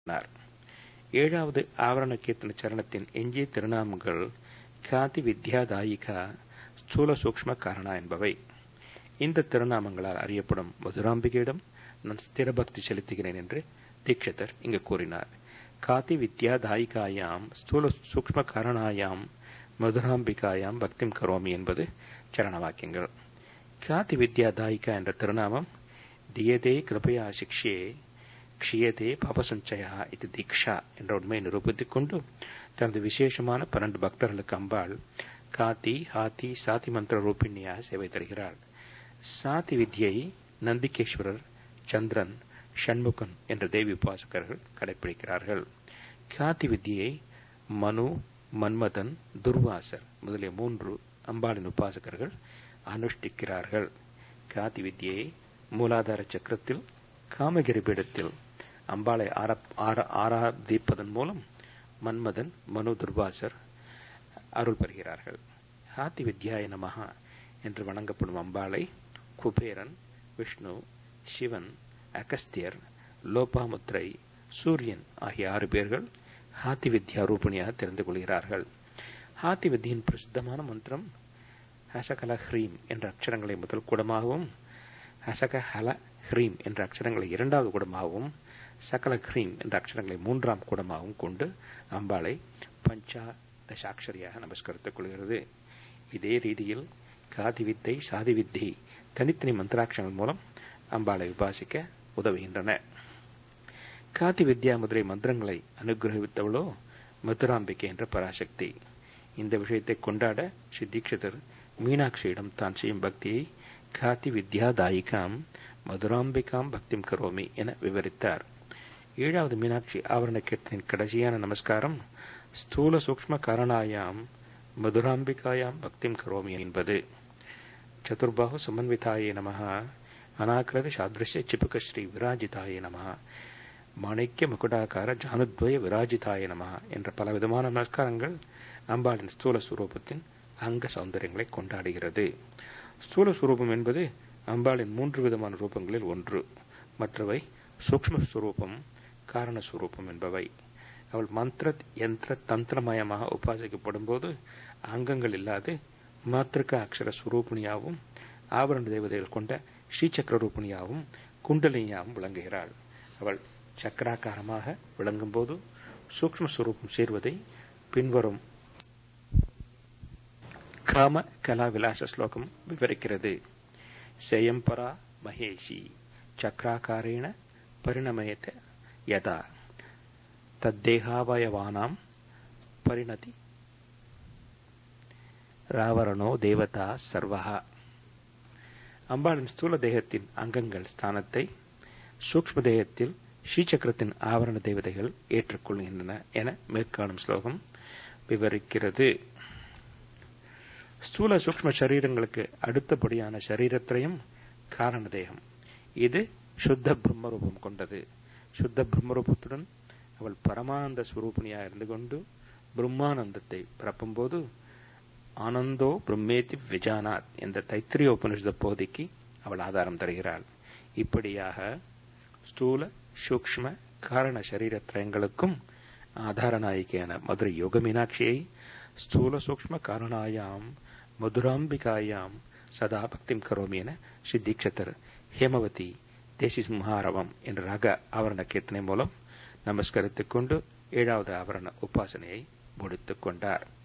சொன்னார் ஏழாவது ஆவரண கீர்த்தன சரணத்தின் எஞ்சிய திருநாமங்கள் காதி வித்யாதாயிகா ஸ்தூல சூக்ஷ்ம காரணா என்பவை இந்த திருநாமங்களால் அறியப்படும் மதுராம்பிகையிடம் நான் ஸ்திரபக்தி செலுத்துகிறேன் என்று தீட்சிதர் இங்கு கூறினார் காதி வித்யாதாயிகாயாம் ஸ்தூல சூக்ஷ்ம காரணாயாம் மதுராம்பிகாயாம் பக்திம் கரோமி என்பது சரண வாக்கியங்கள் காதி வித்யாதாயிகா என்ற திருநாமம் தியதே கிருபையா சிக்ஷே க்ஷியதே பாபசஞ்சயா இது தீக்ஷா என்ற உண்மையை நிரூபித்துக் கொண்டு தனது விசேஷமான பன்னெண்டு பக்தர்களுக்கு அம்பாள் காத்தி ஹாத்தி சாதி மந்திர ரூபிணியாக சேவை தருகிறாள் சாதி வித்யை நந்திகேஸ்வரர் சந்திரன் ஷண்முகன் என்ற தேவி உபாசகர்கள் கடைபிடிக்கிறார்கள் காதி வித்தியை மனு மன்மதன் துர்வாசர் முதலிய மூன்று அம்பாளின் உபாசகர்கள் அனுஷ்டிக்கிறார்கள் காதி வித்தியை மூலாதார சக்கரத்தில் காமகிரி பீடத்தில் அம்பாளை ஆராதிப்பதன் மூலம் மன்மதன் மனு துர்வாசர் அருள் பெறுகிறார்கள் ஹாத்தி வித்யாய நமகா என்று வணங்கப்படும் அம்பாளை குபேரன் விஷ்ணு சிவன் அகஸ்தியர் லோபாமுத்ரை சூரியன் ஆகிய ஆறு பேர்கள் ஹாத்தி வித்யா ரூபணியாக தெரிந்து கொள்கிறார்கள் ஹாத்தி வித்தியின் பிரசித்தமான மந்திரம் ஹசகல ஹ்ரீம் என்ற அக்ஷரங்களை முதல் கூடமாகவும் ஹசக ஹல ஹ்ரீம் என்ற அக்ஷரங்களை இரண்டாவது கூடமாகவும் சகல ஹ்ரீம் என்ற அக்ஷரங்களை மூன்றாம் கூடமாகவும் கொண்டு அம்பாளை பஞ்சா தசாட்சரியாக நமஸ்கரித்துக் கொள்கிறது இதே ரீதியில் காதி வித்தை சாதி வித்தை தனித்தனி மந்திராட்சங்கள் மூலம் அம்பாளை உபாசிக்க உதவுகின்றன காதி வித்யா முதலிய மந்திரங்களை அனுகிரகித்தவளோ மதுராம்பிகை என்ற பராசக்தி இந்த விஷயத்தை கொண்டாட ஸ்ரீ தீட்சிதர் மீனாட்சியிடம் தான் செய்யும் பக்தியை காதி வித்யா தாயிகாம் மதுராம்பிகாம் பக்திம் கரோமி என விவரித்தார் ஏழாவது மீனாட்சி ஆவரண கீர்த்தனின் கடைசியான நமஸ்காரம் ஸ்தூல சூக்ம காரணாயாம் மதுராம்பிகாயாம் பக்திம் கரோமி என்பது சதுர்பாகு சமன்விதாயே நம அநாக்கிரத சாதிருஷ்ய சிப்புக ஸ்ரீ விராஜிதாய நம மாணிக்க முகுடாக்கார ஜானுத்வய விராஜிதாய நம என்ற பலவிதமான நமஸ்காரங்கள் அம்பாளின் ஸ்தூல சுரூபத்தின் அங்க சௌந்தரியங்களை கொண்டாடுகிறது ஸ்தூல சுரூபம் என்பது அம்பாளின் மூன்று விதமான ரூபங்களில் ஒன்று மற்றவை சூக்ம சுரூபம் காரண சுரூபம் என்பவை அவள் மந்திர யந்திர தந்திரமயமாக உபாசிக்கப்படும் போது அங்கங்கள் இல்லாது மாத்திருக்க அக்ஷர சுரூபிணியாகவும் ஆபரண தேவதைகள் கொண்ட ஸ்ரீசக்கர ரூபிணியாகவும் குண்டலினியாகவும் விளங்குகிறாள் அவள் சக்கராக்காரமாக விளங்கும் போது சூக்ம சுரூபம் சேர்வதை பின்வரும் காம கலா விலாச ஸ்லோகம் விவரிக்கிறது சேயம்பரா மகேஷி சக்கராக்காரேண பரிணமயத்த யதா தத்தேகாவயவானாம் பரிணதி ராவரணோ தேவதா சர்வஹா அம்பாளின் ஸ்தூல தேகத்தின் அங்கங்கள் ஸ்தானத்தை சூக்ம தேகத்தில் ஸ்ரீசக்கரத்தின் ஆவரண தேவதைகள் ஏற்றுக்கொள்கின்றன என மேற்காணும் ஸ்லோகம் விவரிக்கிறது ஸ்தூல சூக்ம சரீரங்களுக்கு அடுத்தபடியான சரீரத்திரையும் காரண தேகம் இது சுத்த பிரம்மரூபம் கொண்டது சுத்த பிரம்மரூபத்துடன் அவள் பரமானந்த ஸ்வரூபிணியாக இருந்து கொண்டு பிரம்மானந்தத்தை பிறப்பும்போது ஆனந்தோ பிரம்மேதி விஜானாத் என்ற தைத்திரிய உபனிஷத போதைக்கு அவள் ஆதாரம் தருகிறாள் இப்படியாக ஸ்தூல சூக்ம காரண சரீர திரயங்களுக்கும் ஆதார நாயிகையான மதுரை யோக மீனாட்சியை ஸ்தூல சூக்ம காரணாயாம் மதுராம்பிகாயாம் சதா பக்திம் கரோமி என ஸ்ரீ தீட்சத்தர் ஹேமவதி தேசி சிம்ஹாரவம் என்ற ராக ஆவரண கீர்த்தனை மூலம் நமஸ்கரித்துக் கொண்டு ஏழாவது ஆவரண உபாசனையை முடித்துக் கொண்டார்